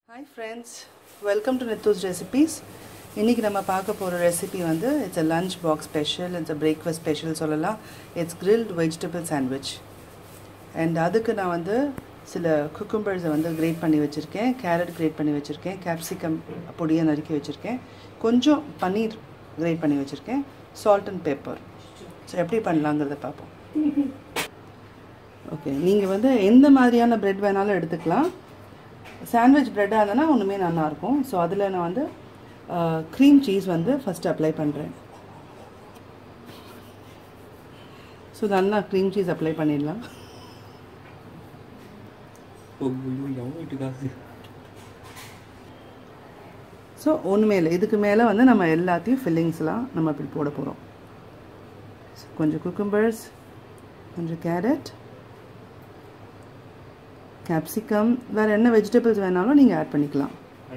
Hi friends welcome to Nithu's recipes இன்றைக்கி நம்ம பார்க்க போகிற ரெசிபி வந்து it's a lunch box special it's a breakfast special சொல்லலாம் it's grilled vegetable sandwich and அதுக்கு நான் வந்து சில குக்கும்பர்ஸை வந்து கிரேட் பண்ணி வச்சுருக்கேன் கேரட் கிரேட் பண்ணி வச்சுருக்கேன் கேப்சிகம் பொடியை நறுக்கி வச்சுருக்கேன் கொஞ்சம் பன்னீர் கிரேட் பண்ணி வச்சுருக்கேன் சால்ட் அண்ட் பெப்பர் ஸோ எப்படி பண்ணலாங்கிறத பார்ப்போம் ஓகே நீங்கள் வந்து எந்த மாதிரியான ப்ரெட் வேணாலும் எடுத்துக்கலாம் சாண்ட்விச் ப்ரெட்டாக இருந்ததுன்னா ஒன்றுமே நல்லாயிருக்கும் ஸோ அதில் நான் வந்து க்ரீம் சீஸ் வந்து ஃபஸ்ட்டு அப்ளை பண்ணுறேன் ஸோ நல்லா க்ரீம் சீஸ் அப்ளை பண்ணிடலாம் எவ்வளோ காசு ஸோ ஒன்றுமே இல்லை இதுக்கு மேலே வந்து நம்ம எல்லாத்தையும் ஃபில்லிங்ஸ்லாம் நம்ம இப்படி போட போகிறோம் கொஞ்சம் குக்கும்பர்ஸ் கொஞ்சம் கேரட் கேப்சிகம் வேறு என்ன வெஜிடபிள்ஸ் வேணாலும் நீங்கள் ஆட் பண்ணிக்கலாம்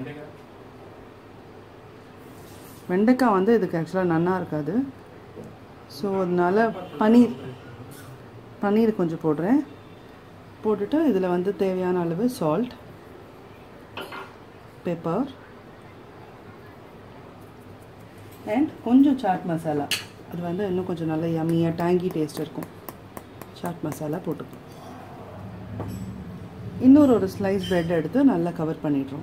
வெண்டைக்காய் வந்து இதுக்கு ஆக்சுவலாக நன்னா இருக்காது ஸோ அதனால பன்னீர் பன்னீர் கொஞ்சம் போடுறேன் போட்டுட்டு இதில் வந்து தேவையான அளவு சால்ட் பெப்பர் அண்ட் கொஞ்சம் சாட் மசாலா அது வந்து இன்னும் கொஞ்சம் நல்லா யம்மியாக டேங்கி டேஸ்ட் இருக்கும் சாட் மசாலா போட்டுக்கணும் இன்னொரு ஒரு ஸ்லைஸ் ப்ரெட் எடுத்து நல்லா கவர் பண்ணிடுறோம்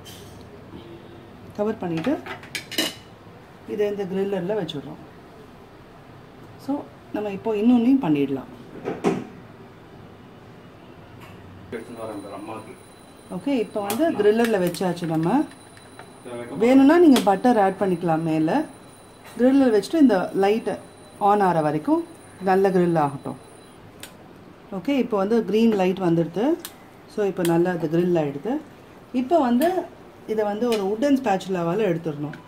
கவர் பண்ணிவிட்டு இதை இந்த கிரில்லரில் வச்சுடுறோம் ஸோ நம்ம இப்போ இன்னொன்றையும் பண்ணிடலாம் எடுத்துன்னு வரேன் பாரு அம்மாவுக்கு ஓகே இப்போ வந்து கிரில்லரில் வச்சாச்சு நம்ம வேணும்னா நீங்கள் பட்டர் ஆட் பண்ணிக்கலாம் மேலே கிரில்லில் வச்சுட்டு இந்த லைட்டை ஆன் ஆகிற வரைக்கும் நல்ல கிரில் ஆகட்டும் ஓகே இப்போ வந்து க்ரீன் லைட் வந்துடுது ஸோ இப்போ நல்லா அது கிரில் ஆகிடுது இப்போ வந்து இதை வந்து ஒரு உட்டன் ஸ்பேச்சுலாவால் எடுத்துடணும்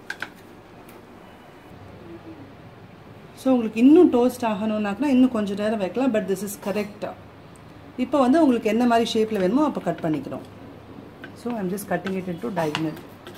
ஸோ உங்களுக்கு இன்னும் டோஸ்ட் ஆகணும்னாக்கா இன்னும் கொஞ்சம் நேரம் வைக்கலாம் பட் திஸ் இஸ் கரெக்டாக இப்போ வந்து உங்களுக்கு என்ன மாதிரி ஷேப்பில் வேணுமோ அப்போ கட் பண்ணிக்கிறோம் so I'm just cutting it in two diagonal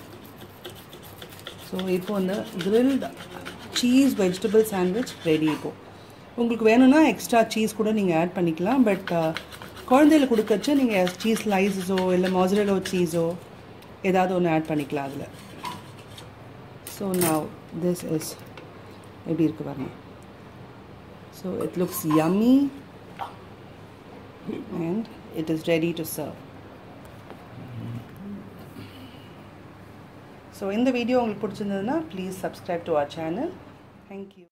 so இப்போ வந்து grilled cheese vegetable sandwich ready இப்போ உங்களுக்கு வேணும்னா எக்ஸ்ட்ரா சீஸ் கூட நீங்கள் ஆட் பண்ணிக்கலாம் பட் குழந்தையில கொடுக்கச்சு நீங்கள் சீஸ் ஸ்லைஸஸோ இல்லை மொசரலோ சீஸோ ஏதாவது ஒன்று ஆட் பண்ணிக்கலாம் அதில் ஸோ நவ் திஸ் இஸ் எப்படி இருக்கு பாருங்க so it looks yummy and it is ready to serve. So இந்த வீடியோ உங்களுக்கு பிடிச்சிருந்ததுன்னா please subscribe to our channel thank you